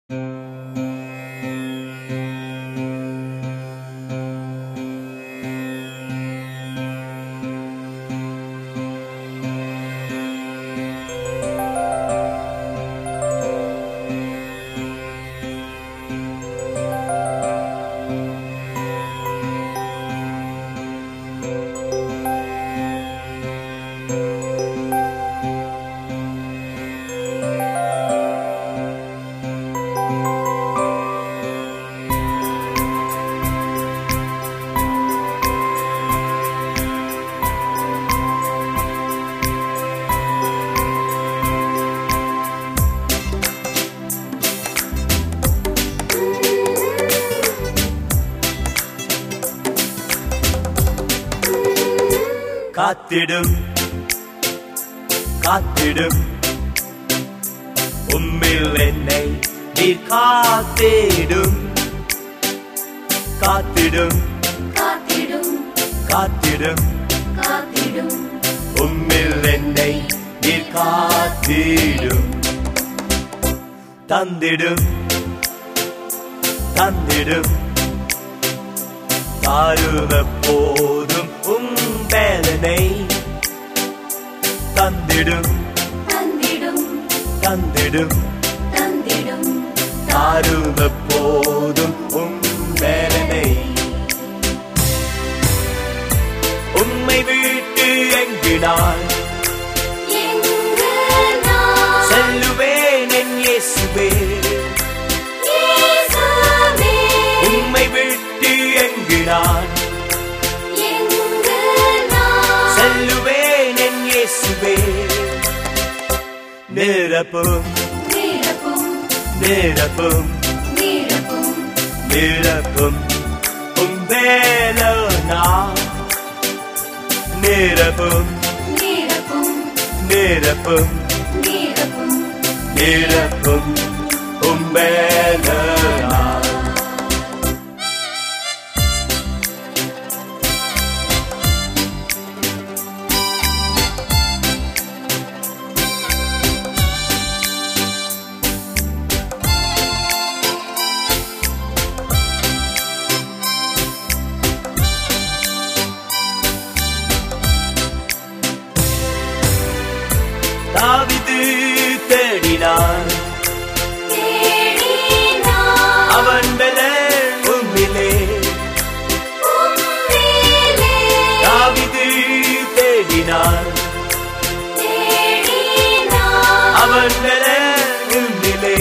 காத்திடும் காத்திடும் உம்மில் என்னை நீர் காத்திடும் காத்திடும் காத்திடும் காத்திடும் காத்திடும் உம்மில் என்னை நீர் காத்திடும் தந்திடும் தந்திடும் தாருவ போதும் உம் வேதனை தந்திடும் தந்திடும் தந்திடும் தந்திடும் தாருவ போதும் உம் வேதனை உம்மை விட்டு எங்கினான் எங்கு நான் செல்லுவேன் என் இயேசுவே இயேசுவே உம்மை விட்டு எங்கினான் எங்கு நான் செல்லுவேன் என் இயேசுவே நிரப்பும் நிரப்பும் நிரப்பும் நிரப்பும் நிரப்பும் உம் வேலனா நிரப்பும் நிரப்பும் நிரப்பும் நிரப்பும் நிரப்பும் உம் வேலனா தாவிது தேடினான் தேடினான் அவன் பெல உம்மிலே உம்மிலே தாவிது தேடினான் தேடினான் அவன் பெல உம்மிலே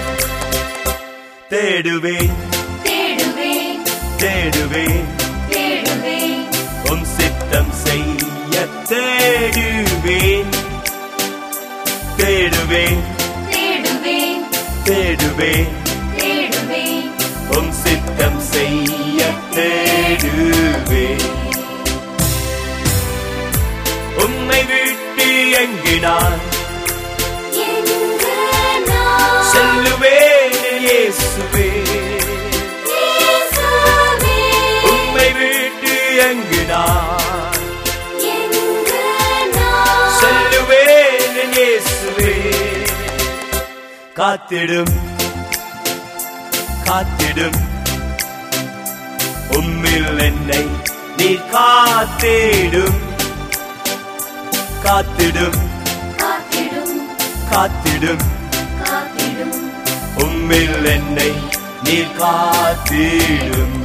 தேடுவேன் தேடுவேன் தேடுவேன் தேடுவேன் உம் சித்தம் செய்ய தேடுவேன் தேடுவேன் தேடுவேன் தேடுவேன் தேடுவேன் உம் சித்தம் செய்ய தேடுவேன் உம்மை விட்டு எங்கினான் எங்கு நான் செல்லுவேன் இயேசுவே இயேசுவே உம்மை விட்டு எங்கினான் எங்கு நான் செல்லுவேன் இயேசுவே காத்திடும் காத்திடும் உம்மில் என்னை நீ காத்திடும் காத்திடும் காத்திடும் காத்திடும் காத்திடும் உம்மில் என்னை நீ காத்திடும்